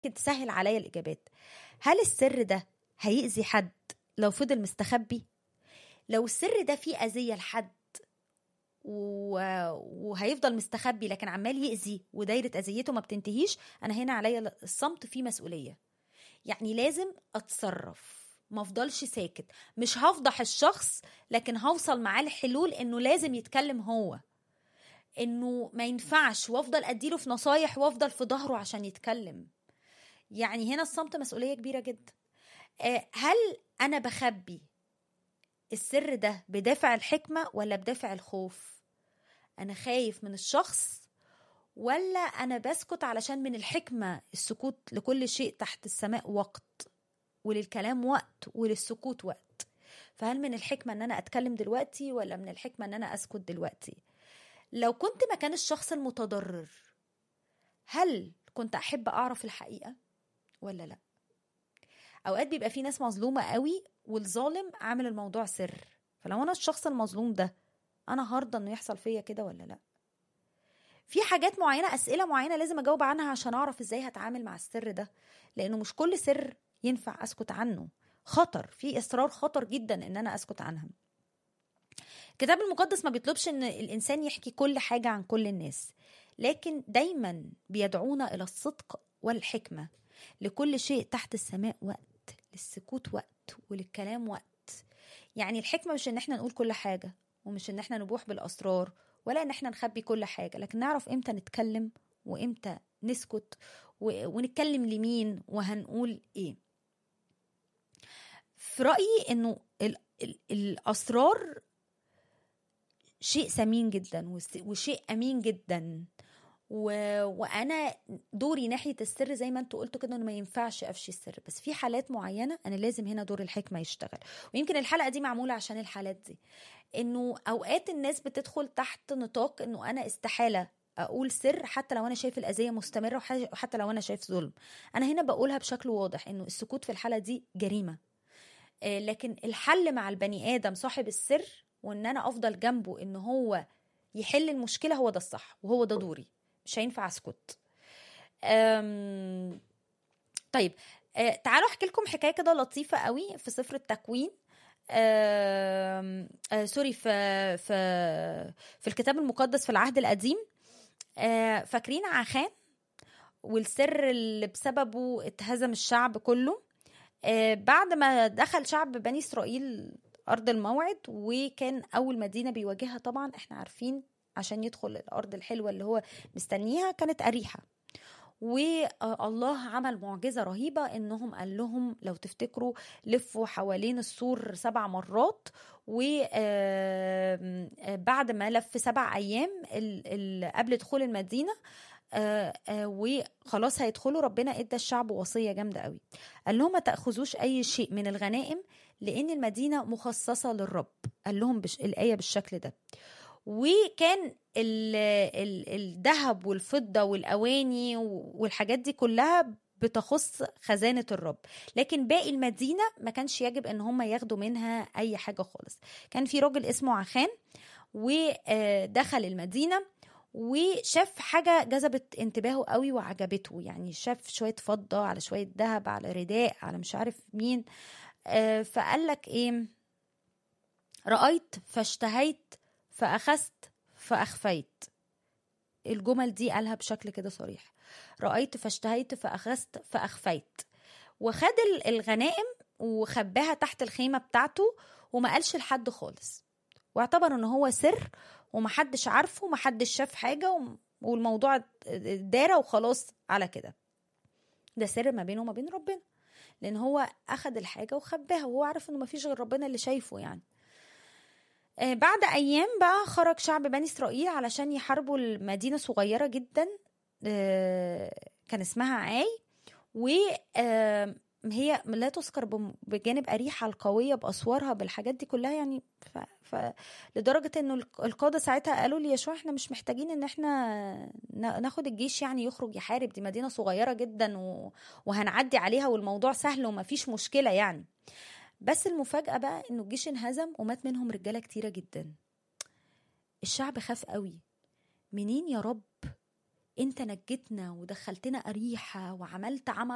يمكن تسهل عليا الاجابات هل السر ده هيأذي حد لو فضل مستخبي لو السر ده فيه اذيه لحد و... وهيفضل مستخبي لكن عمال يأذي ودايرة أذيته ما بتنتهيش أنا هنا عليا الصمت فيه مسؤولية يعني لازم أتصرف ما افضلش ساكت مش هفضح الشخص لكن هوصل معاه لحلول انه لازم يتكلم هو انه ما ينفعش وافضل اديله في نصايح وافضل في ظهره عشان يتكلم يعني هنا الصمت مسؤوليه كبيره جدا هل انا بخبي السر ده بدافع الحكمه ولا بدافع الخوف انا خايف من الشخص ولا انا بسكت علشان من الحكمه السكوت لكل شيء تحت السماء وقت وللكلام وقت وللسكوت وقت فهل من الحكمه ان انا اتكلم دلوقتي ولا من الحكمه ان انا اسكت دلوقتي لو كنت مكان الشخص المتضرر هل كنت احب اعرف الحقيقه ولا لا اوقات بيبقى في ناس مظلومه قوي والظالم عامل الموضوع سر فلو انا الشخص المظلوم ده انا هرضى انه يحصل فيا كده ولا لا في حاجات معينه اسئله معينه لازم اجاوب عنها عشان اعرف ازاي هتعامل مع السر ده لانه مش كل سر ينفع اسكت عنه خطر في اصرار خطر جدا ان انا اسكت عنها الكتاب المقدس ما بيطلبش ان الانسان يحكي كل حاجه عن كل الناس لكن دايما بيدعونا الى الصدق والحكمه لكل شيء تحت السماء وقت للسكوت وقت وللكلام وقت يعني الحكمه مش ان احنا نقول كل حاجه ومش ان احنا نبوح بالاسرار ولا ان احنا نخبي كل حاجه لكن نعرف امتى نتكلم وامتى نسكت ونتكلم لمين وهنقول ايه في رايي انه ال ال الاسرار شيء ثمين جدا وشيء امين جدا و... وانا دوري ناحيه السر زي ما انتوا قلتوا كده انه ما ينفعش افشي السر بس في حالات معينه انا لازم هنا دور الحكمه يشتغل ويمكن الحلقه دي معموله عشان الحالات دي انه اوقات الناس بتدخل تحت نطاق انه انا استحاله اقول سر حتى لو انا شايف الاذيه مستمره وحتى لو انا شايف ظلم انا هنا بقولها بشكل واضح انه السكوت في الحاله دي جريمه لكن الحل مع البني ادم صاحب السر وان انا افضل جنبه ان هو يحل المشكله هو ده الصح وهو ده دوري مش هينفع اسكت طيب تعالوا احكي لكم حكايه كده لطيفه قوي في سفر التكوين آه آه سوري في في في الكتاب المقدس في العهد القديم آه فاكرين عخان والسر اللي بسببه اتهزم الشعب كله آه بعد ما دخل شعب بني اسرائيل ارض الموعد وكان اول مدينه بيواجهها طبعا احنا عارفين عشان يدخل الارض الحلوه اللي هو مستنيها كانت اريحه والله عمل معجزه رهيبه انهم قال لهم لو تفتكروا لفوا حوالين السور سبع مرات وبعد ما لف سبع ايام قبل دخول المدينه آه آه وخلاص هيدخلوا ربنا ادى الشعب وصيه جامده قوي قال لهم ما تاخذوش اي شيء من الغنائم لان المدينه مخصصه للرب قال لهم بش الايه بالشكل ده وكان الذهب والفضه والاواني والحاجات دي كلها بتخص خزانة الرب لكن باقي المدينة ما كانش يجب ان هم ياخدوا منها اي حاجة خالص كان في راجل اسمه عخان ودخل المدينة وشاف حاجة جذبت انتباهه قوي وعجبته يعني شاف شوية فضة على شوية ذهب على رداء على مش عارف مين فقال لك ايه رأيت فاشتهيت فأخذت فأخفيت الجمل دي قالها بشكل كده صريح رأيت فاشتهيت فأخذت فأخفيت وخد الغنائم وخباها تحت الخيمة بتاعته وما قالش لحد خالص واعتبر ان هو سر ومحدش عارفه ومحدش شاف حاجة والموضوع دار وخلاص على كده ده سر ما بينه وما بين ربنا لان هو اخد الحاجة وخباها وهو عارف انه مفيش غير ربنا اللي شايفه يعني بعد ايام بقى خرج شعب بني اسرائيل علشان يحاربوا المدينه صغيره جدا كان اسمها عاي وهي لا تذكر بجانب اريحه القويه باسوارها بالحاجات دي كلها يعني ف... ف... لدرجه انه القاده ساعتها قالوا لي يشوع احنا مش محتاجين ان احنا ناخد الجيش يعني يخرج يحارب دي مدينه صغيره جدا و... وهنعدي عليها والموضوع سهل ومفيش مشكله يعني بس المفاجأة بقى إنه الجيش انهزم ومات منهم رجالة كتيرة جدا الشعب خاف قوي منين يا رب انت نجتنا ودخلتنا أريحة وعملت عمل